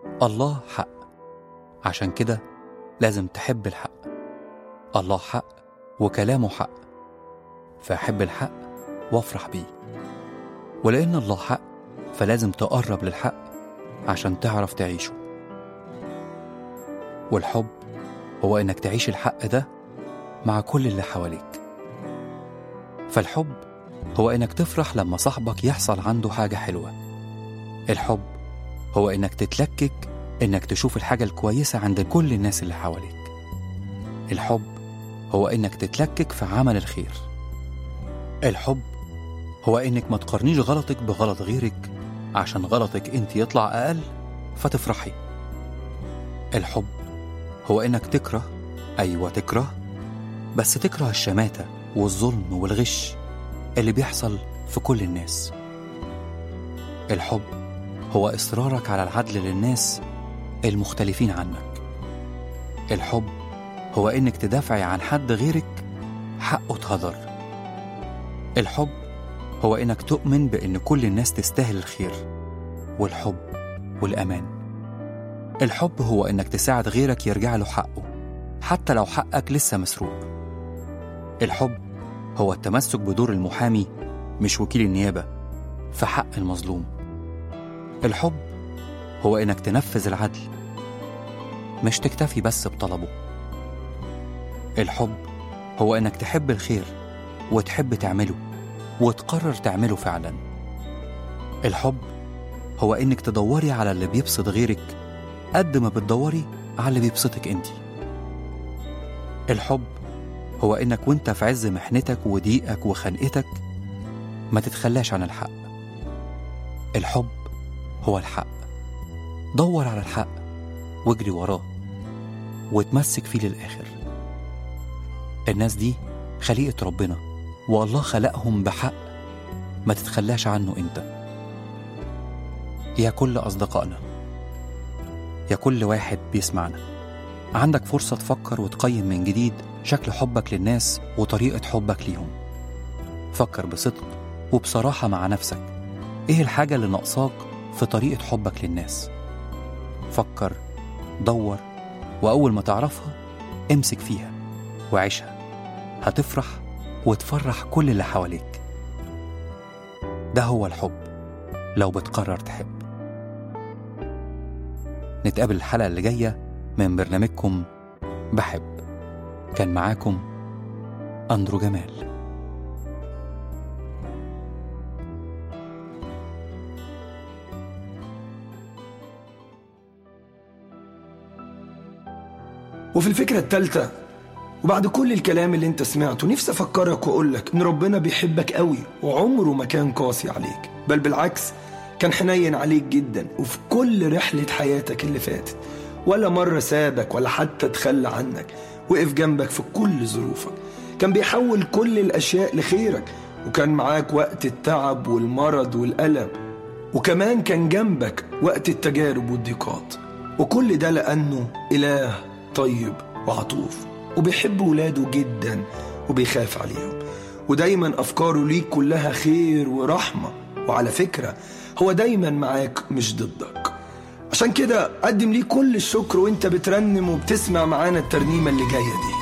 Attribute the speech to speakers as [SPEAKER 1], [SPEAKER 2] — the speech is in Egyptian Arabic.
[SPEAKER 1] الله حق عشان كده لازم تحب الحق الله حق وكلامه حق فأحب الحق وافرح بيه ولأن الله حق فلازم تقرب للحق عشان تعرف تعيشه والحب هو إنك تعيش الحق ده مع كل اللي حواليك فالحب هو إنك تفرح لما صاحبك يحصل عنده حاجة حلوة الحب هو إنك تتلكك إنك تشوف الحاجة الكويسة عند كل الناس اللي حواليك الحب هو إنك تتلكك في عمل الخير الحب هو إنك ما تقارنيش غلطك بغلط غيرك عشان غلطك أنت يطلع أقل فتفرحي الحب هو إنك تكره أيوة تكره بس تكره الشماتة والظلم والغش اللي بيحصل في كل الناس الحب هو إصرارك على العدل للناس المختلفين عنك الحب هو إنك تدافعي عن حد غيرك حقه اتهدر الحب هو إنك تؤمن بإن كل الناس تستاهل الخير والحب والأمان الحب هو إنك تساعد غيرك يرجع له حقه حتى لو حقك لسه مسروق الحب هو التمسك بدور المحامي مش وكيل النيابة في حق المظلوم الحب هو إنك تنفذ العدل مش تكتفي بس بطلبه الحب هو إنك تحب الخير وتحب تعمله وتقرر تعمله فعلا الحب هو إنك تدوري على اللي بيبسط غيرك قد ما بتدوري على اللي بيبسطك انت الحب هو إنك وانت في عز محنتك وضيقك وخنقتك ما تتخلاش عن الحق الحب هو الحق دور على الحق واجري وراه وتمسك فيه للآخر الناس دي خليقة ربنا والله خلقهم بحق ما تتخلاش عنه انت يا كل أصدقائنا يا كل واحد بيسمعنا عندك فرصة تفكر وتقيم من جديد شكل حبك للناس وطريقة حبك ليهم فكر بصدق وبصراحة مع نفسك ايه الحاجة اللي ناقصاك في طريقة حبك للناس فكر دور وأول ما تعرفها امسك فيها وعيشها هتفرح وتفرح كل اللي حواليك ده هو الحب لو بتقرر تحب نتقابل الحلقة اللي جاية من برنامجكم بحب كان معاكم أندرو جمال
[SPEAKER 2] وفي الفكرة التالتة وبعد كل الكلام اللي انت سمعته نفسي افكرك واقولك ان ربنا بيحبك قوي وعمره ما كان قاسي عليك بل بالعكس كان حنين عليك جدا وفي كل رحلة حياتك اللي فاتت ولا مرة سابك ولا حتى تخلى عنك وقف جنبك في كل ظروفك كان بيحول كل الأشياء لخيرك وكان معاك وقت التعب والمرض والألم وكمان كان جنبك وقت التجارب والضيقات وكل ده لأنه إله طيب وعطوف وبيحب ولاده جدا وبيخاف عليهم ودايما أفكاره ليك كلها خير ورحمة وعلى فكرة هو دايما معاك مش ضدك عشان كده قدم ليه كل الشكر وانت بترنم وبتسمع معانا الترنيمة اللي جاية دي